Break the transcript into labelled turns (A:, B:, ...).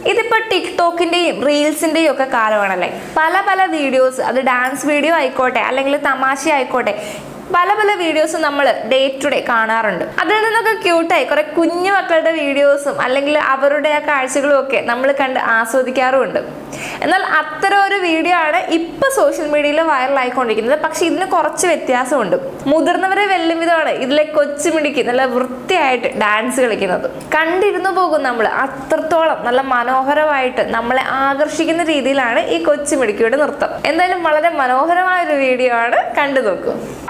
A: ഇതിപ്പോൾ ടിക്ടോക്കിൻ്റെയും റീൽസിൻ്റെയും ഒക്കെ കാലമാണല്ലേ പല പല വീഡിയോസ് അത് ഡാൻസ് വീഡിയോ ആയിക്കോട്ടെ അല്ലെങ്കിൽ തമാശ ആയിക്കോട്ടെ പല പല വീഡിയോസും നമ്മൾ ഡേ ടു ഡേ കാണാറുണ്ട് അതിൽ നിന്നൊക്കെ ക്യൂട്ടായി കുറെ കുഞ്ഞു മക്കളുടെ വീഡിയോസും അല്ലെങ്കിൽ അവരുടെ ആ കാഴ്ചകളും ഒക്കെ നമ്മൾ കണ്ട് ആസ്വദിക്കാറുമുണ്ട് എന്നാൽ അത്തരം ഒരു വീഡിയോ ആണ് ഇപ്പൊ സോഷ്യൽ മീഡിയയിൽ വൈറലായിക്കൊണ്ടിരിക്കുന്നത് പക്ഷെ ഇതിന് കുറച്ച് വ്യത്യാസമുണ്ട് മുതിർന്നവരെ വെല്ലും വിധമാണ് ഇതിലെ കൊച്ചുമിടിക്ക് നല്ല വൃത്തിയായിട്ട് ഡാൻസ് കളിക്കുന്നത് കണ്ടിരുന്നു പോകും നമ്മൾ അത്രത്തോളം നല്ല മനോഹരമായിട്ട് നമ്മളെ ആകർഷിക്കുന്ന രീതിയിലാണ് ഈ കൊച്ചുമിടിക്കയുടെ നൃത്തം എന്തായാലും വളരെ മനോഹരമായ ഒരു വീഡിയോ ആണ് കണ്ടു നോക്കൂ